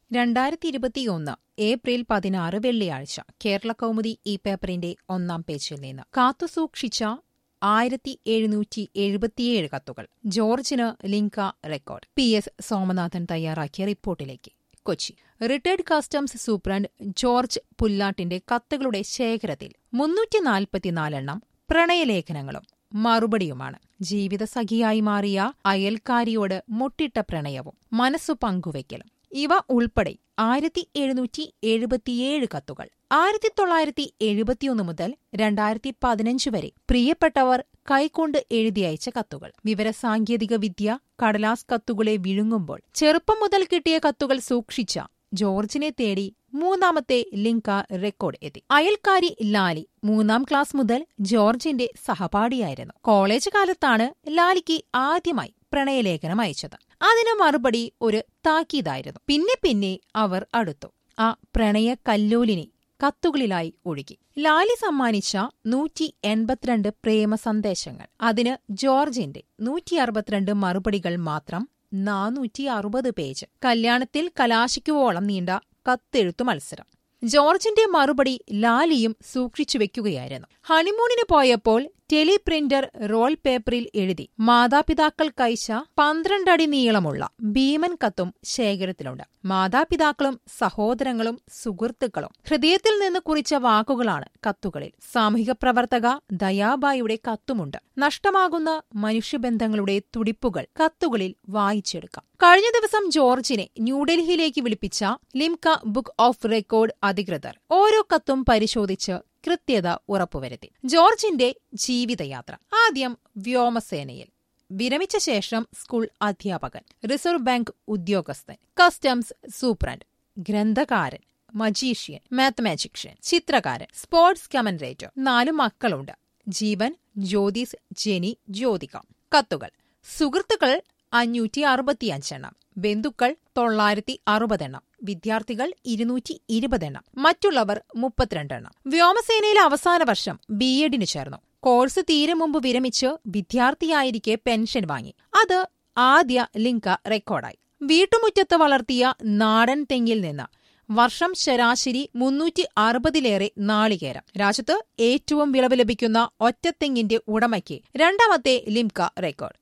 രണ്ടായിരത്തി ഇരുപത്തിയൊന്ന് ഏപ്രിൽ പതിനാറ് വെള്ളിയാഴ്ച കേരള കൗമുദി ഈ പേപ്പറിന്റെ ഒന്നാം പേജിൽ നിന്ന് കാത്തുസൂക്ഷിച്ച ആയിരത്തി എഴുന്നൂറ്റി എഴുപത്തിയേഴ് കത്തുകൾ ജോർജിന് Limca record P S Somanathan തയ്യാറാക്കിയ റിപ്പോർട്ടിലേക്ക് Kochi retired customs superintendent George പുല്ലാട്ടിന്റെ കത്തുകളുടെ ശേഖരത്തിൽ മുന്നൂറ്റി നാൽപ്പത്തിനാലെണ്ണം പ്രണയലേഖനങ്ങളും മറുപടിയുമാണ് ജീവിതസഖിയായി മാറിയ അയൽക്കാരിയോട് മുട്ടിട്ട പ്രണയവും മനസ്സു പങ്കുവയ്ക്കലും ഇവ ഉൾപ്പെടെ ആയിരത്തി എഴുന്നൂറ്റി എഴുപത്തിയേഴ് കത്തുകൾ ആയിരത്തി തൊള്ളായിരത്തി എഴുപത്തിയൊന്ന് മുതൽ രണ്ടായിരത്തി പതിനഞ്ച് വരെ പ്രിയപ്പെട്ടവർ കൈകൊണ്ട് എഴുതിയയച്ച കത്തുകൾ വിവരസാങ്കേതിക വിദ്യ കടലാസ് കത്തുകളെ വിഴുങ്ങുമ്പോൾ ചെറുപ്പം മുതൽ കിട്ടിയ കത്തുകൾ സൂക്ഷിച്ച ജോർജിനെ തേടി മൂന്നാമത്തെ ലിങ്ക റെക്കോർഡ് എത്തി അയൽക്കാരി ലാലി മൂന്നാം ക്ലാസ് മുതൽ ജോർജിന്റെ സഹപാഠിയായിരുന്നു കോളേജ് കാലത്താണ് ലാലിക്ക് ആദ്യമായി പ്രണയലേഖനം അയച്ചത് അതിന് മറുപടി ഒരു താക്കീതായിരുന്നു പിന്നെ പിന്നെ അവർ അടുത്തു ആ പ്രണയ കല്ലോലിനെ കത്തുകളിലായി ഒഴുകി ലാലി സമ്മാനിച്ച നൂറ്റി എൺപത്തിരണ്ട് പ്രേമ സന്ദേശങ്ങൾ അതിന് ജോർജിന്റെ നൂറ്റി അറുപത്തിരണ്ട് മറുപടികൾ മാത്രം നാനൂറ്റി അറുപത് പേജ് കല്യാണത്തിൽ കലാശിക്കുവോളം നീണ്ട കത്തെഴുത്തു മത്സരം ജോർജിന്റെ മറുപടി ലാലിയും സൂക്ഷിച്ചു വെക്കുകയായിരുന്നു ഹണിമൂണിന് പോയപ്പോൾ ടെലിപ്രിന്റർ റോൾ പേപ്പറിൽ എഴുതി മാതാപിതാക്കൾക്കയച്ച പന്ത്രണ്ടടി നീളമുള്ള ഭീമൻ കത്തും ശേഖരത്തിലുണ്ട് മാതാപിതാക്കളും സഹോദരങ്ങളും സുഹൃത്തുക്കളും ഹൃദയത്തിൽ നിന്ന് കുറിച്ച വാക്കുകളാണ് കത്തുകളിൽ സാമൂഹിക പ്രവർത്തക ദയാബായിയുടെ കത്തുമുണ്ട് നഷ്ടമാകുന്ന മനുഷ്യബന്ധങ്ങളുടെ തുടിപ്പുകൾ കത്തുകളിൽ വായിച്ചെടുക്കാം കഴിഞ്ഞ ദിവസം ജോർജിനെ ന്യൂഡൽഹിയിലേക്ക് വിളിപ്പിച്ച ലിംക ബുക്ക് ഓഫ് റെക്കോർഡ് അധികൃതർ ഓരോ കത്തും പരിശോധിച്ച് കൃത്യത ഉറപ്പുവരുത്തി ജോർജിന്റെ ജീവിതയാത്ര ആദ്യം വ്യോമസേനയിൽ വിരമിച്ച ശേഷം സ്കൂൾ അധ്യാപകൻ റിസർവ് ബാങ്ക് ഉദ്യോഗസ്ഥൻ കസ്റ്റംസ് സൂപ്രണ്ട് ഗ്രന്ഥകാരൻ മജീഷ്യൻ മാത്തമാജിഷ്യൻ ചിത്രകാരൻ സ്പോർട്സ് കമന്റേറ്റർ നാലു മക്കളുണ്ട് ജീവൻ ജ്യോതിസ് ജെനി ജ്യോതിക കത്തുകൾ സുഹൃത്തുക്കൾ അഞ്ഞൂറ്റി അറുപത്തിയഞ്ചെണ്ണം ബന്ധുക്കൾ തൊള്ളായിരത്തി അറുപതെണ്ണം വിദ്യാർത്ഥികൾ ഇരുന്നൂറ്റി ഇരുപതെണ്ണം മറ്റുള്ളവർ മുപ്പത്തിരണ്ടെണ്ണം വ്യോമസേനയിലെ അവസാന വർഷം ബി എഡിന് ചേർന്നു കോഴ്സ് തീരെ മുമ്പ് വിരമിച്ച് വിദ്യാർത്ഥിയായിരിക്കെ പെൻഷൻ വാങ്ങി അത് ആദ്യ ലിങ്ക റെക്കോർഡായി വീട്ടുമുറ്റത്ത് വളർത്തിയ നാടൻ തെങ്ങിൽ നിന്ന് വർഷം ശരാശരി മുന്നൂറ്റി അറുപതിലേറെ നാളികേരം രാജ്യത്ത് ഏറ്റവും വിളവ് ലഭിക്കുന്ന ഒറ്റത്തെങ്ങിന്റെ ഉടമയ്ക്ക് രണ്ടാമത്തെ ലിംക റെക്കോർഡ്